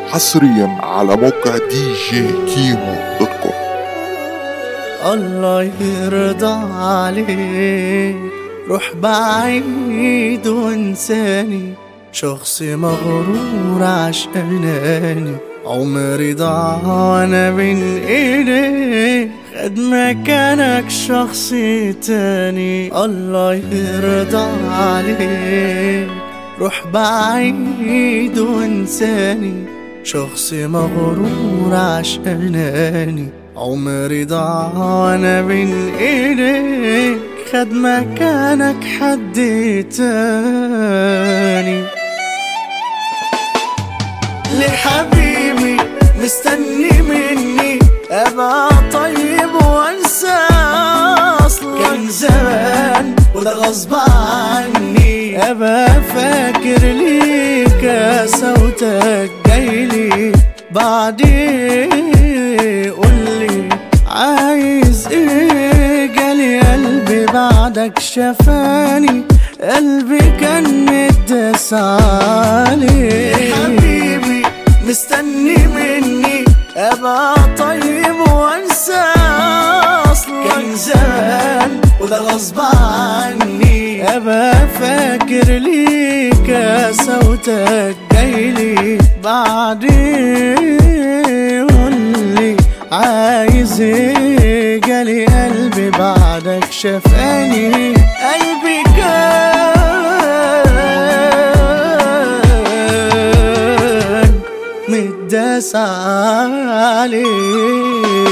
حصريا على موقع دي جي كيمو دوت كوم الله يرضى عليك روح بعيد وانساني شخص مغرور عشقاناني عمري ضاع وانا بين ايديك خد مكانك شخص تاني الله يرضى عليك روح بعيد وانساني شخص مغرور عشقاناني عمري ضاع وانا بين ايديك خد مكانك حد تاني لحبيبي مستني مني ابقى طيب وانسى اصلا كان زمان وده غصب عني ابقى فاكر ليك صوتك جايلي بعدين قولي عايز ايه جالي قلبي بعدك شفاني قلبي كان متداس عليه حبيبي مستني مني ابقى طيب وانسى اصلا كان زمان وده غصب عني ابقى فاكر ليك صوتك جايلي بعدين قولي عايز ايه جالي قلبي بعدك شفاني قلبي كان متداس عليه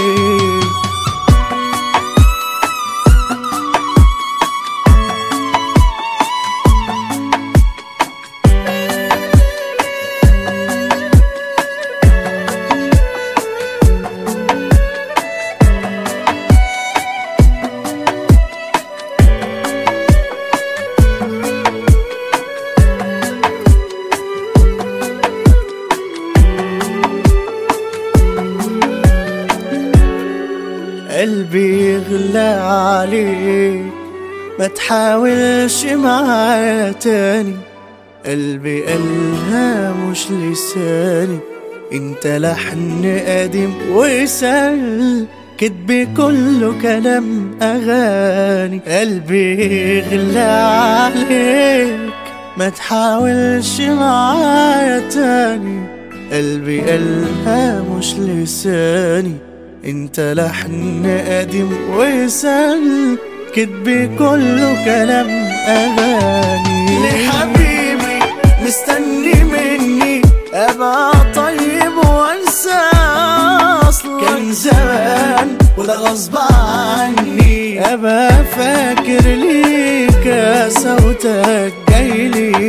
قلبي يغلى عليك ما تحاولش معايا تاني قلبي قالها مش لساني انت لحن قديم وسهل كدبي كله كلام اغاني قلبي يغلى عليك ما تحاولش معايا تاني قلبي قالها مش لساني انت لحن قديم وسهل كدبي كله كلام اغاني لحبيبي مستني مني ابقى طيب وانسى اصلا كان زمان وده غصب عني ابقى فاكر ليك صوتك جايلي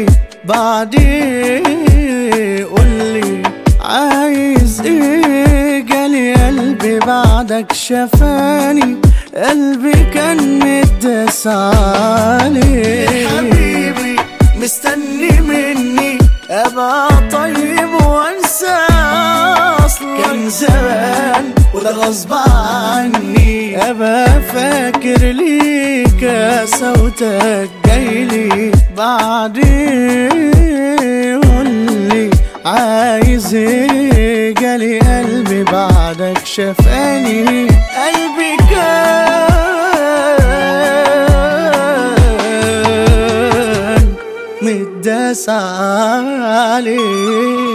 بعدين قولي عايز ايه جالي قلبي بعدك شفاني قلبي كان متداس عليه حبيبي مستني مني ابقى طيب وانسى اصلا كان زمان وده غصب عني ابقى فاكر ليك صوتك جايلي بعدين قولي عايز ايه جالي قلبي بعدك شفاني قلبي كان متداس عليه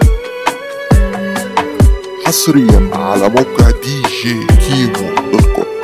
حصريا على موقع دي جي كيمو دوت كوم